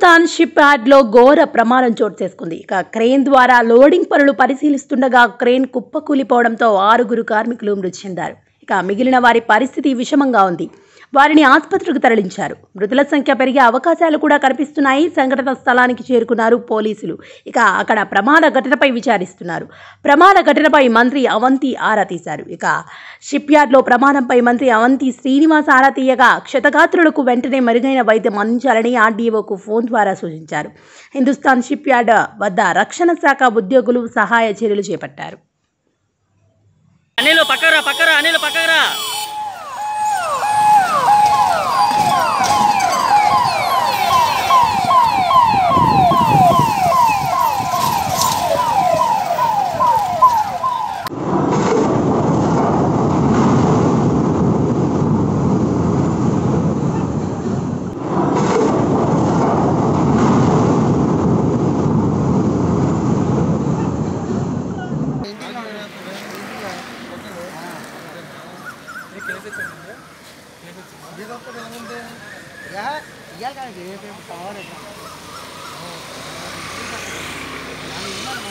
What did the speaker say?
Hindustan ship యార్డ్లో ఘోర ప్రమాదం చోటు చేసుకుంది ఇక క్రెయిన్ ద్వారా లోడింగ్ పనులు పరిశీలిస్తుండగా క్రెయిన్ కుప్పకూలిపోవడంతో ఆరుగురు కార్మికులు మృతి చెందారు ఇక మిగిలిన వారి పరిస్థితి విషమంగా ఉంది వారిని ఆసుపత్రికి తరలించారు మృతుల సంఖ్య పెరిగే అవకాశాలు కూడా కనిపిస్తున్నాయి సంఘటన స్థలానికి చేరుకున్నారు పోలీసులు ఇక అక్కడ ప్రమాద ఘటనపై విచారిస్తున్నారు ప్రమాద ఘటనపై మంత్రి అవంతి ఆరా తీశారు ఇక షిప్ యార్డ్లో ప్రమాదంపై మంత్రి అవంతి శ్రీనివాస్ ఆరా తీయగా క్షతగాత్రులకు వెంటనే మెరుగైన వైద్యం అందించాలని ఆర్డీఓకు ఫోన్ ద్వారా సూచించారు హిందుస్థాన్ షిప్ యార్డ్ వద్ద రక్షణ శాఖ ఉద్యోగులు సహాయ చర్యలు చేపట్టారు అనిల్ పక్కరా పక్కరా అనిల్ పక్కరా ఇయ్యాలి కానీ రేపు పవర్